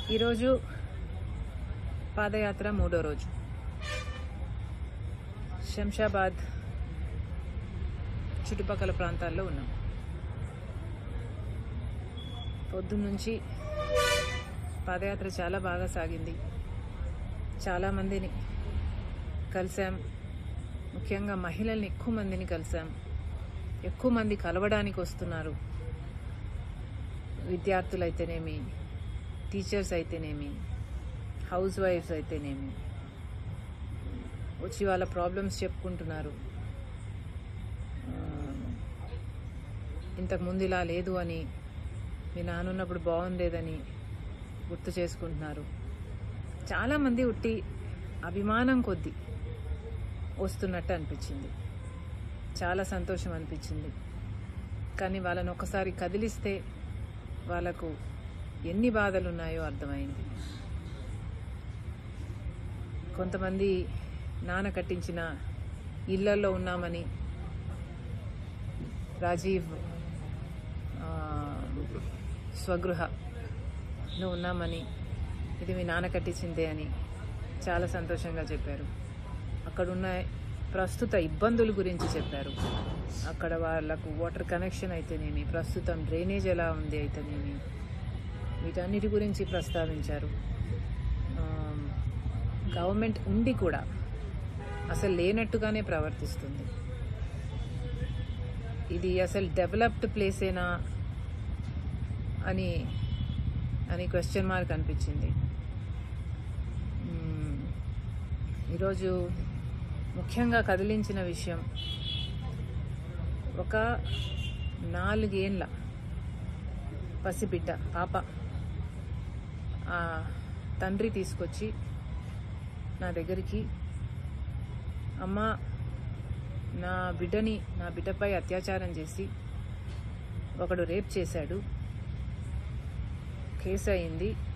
ఈరోజు పాదయాత్ర మూడో రోజు శంషాబాద్ చుట్టుపక్కల ప్రాంతాల్లో ఉన్నాం పొద్దున్నుంచి పాదయాత్ర చాలా బాగా సాగింది చాలామందిని కలిసాం ముఖ్యంగా మహిళల్ని ఎక్కువ మందిని కలిసాం ఎక్కువ మంది కలవడానికి వస్తున్నారు విద్యార్థులు అయితేనేమి టీచర్స్ అయితేనేమి హౌస్ వైఫ్స్ అయితేనేమి వచ్చి వాళ్ళ ప్రాబ్లమ్స్ చెప్పుకుంటున్నారు ఆ, ఇంతకు ముందు ఇలా లేదు అని మీ నానున్నప్పుడు బాగుండేదని గుర్తు చేసుకుంటున్నారు చాలామంది ఉట్టి అభిమానం కొద్దీ వస్తున్నట్టు అనిపించింది చాలా సంతోషం అనిపించింది కానీ వాళ్ళని ఒకసారి కదిలిస్తే వాళ్ళకు ఎన్ని బాధలు ఉన్నాయో అర్థమైంది కొంతమంది నాన్న కట్టించిన ఇళ్లలో ఉన్నామని రాజీవ్ ఆ, స్వగృహలో ఉన్నామని ఇది మీ నాన్న కట్టించిందే అని చాలా సంతోషంగా చెప్పారు అక్కడున్న ప్రస్తుత ఇబ్బందుల గురించి చెప్పారు అక్కడ వాళ్ళకు వాటర్ కనెక్షన్ అయితేనేమి ప్రస్తుతం డ్రైనేజ్ ఎలా ఉంది అయితేనేమి వీటన్నిటి గురించి ప్రస్తావించారు ఆమ్, గవర్నమెంట్ ఉండి కూడా అసలు లేనట్టుగానే ప్రవర్తిస్తుంది ఇది అసలు డెవలప్డ్ ప్లేసేనా అని అని క్వశ్చన్ మార్క్ అనిపించింది మ్మ్. ఈరోజు ముఖ్యంగా కదిలించిన విషయం ఒక నాలుగేండ్ల పసిబిడ్డ పాప ఆ తండ్రి తీసుకొచ్చి నా దగ్గరికి అమ్మ నా బిడ్డని నా బిడ్డపై అత్యాచారం చేసి ఒకడు రేప్ చేశాడు కేసు అయింది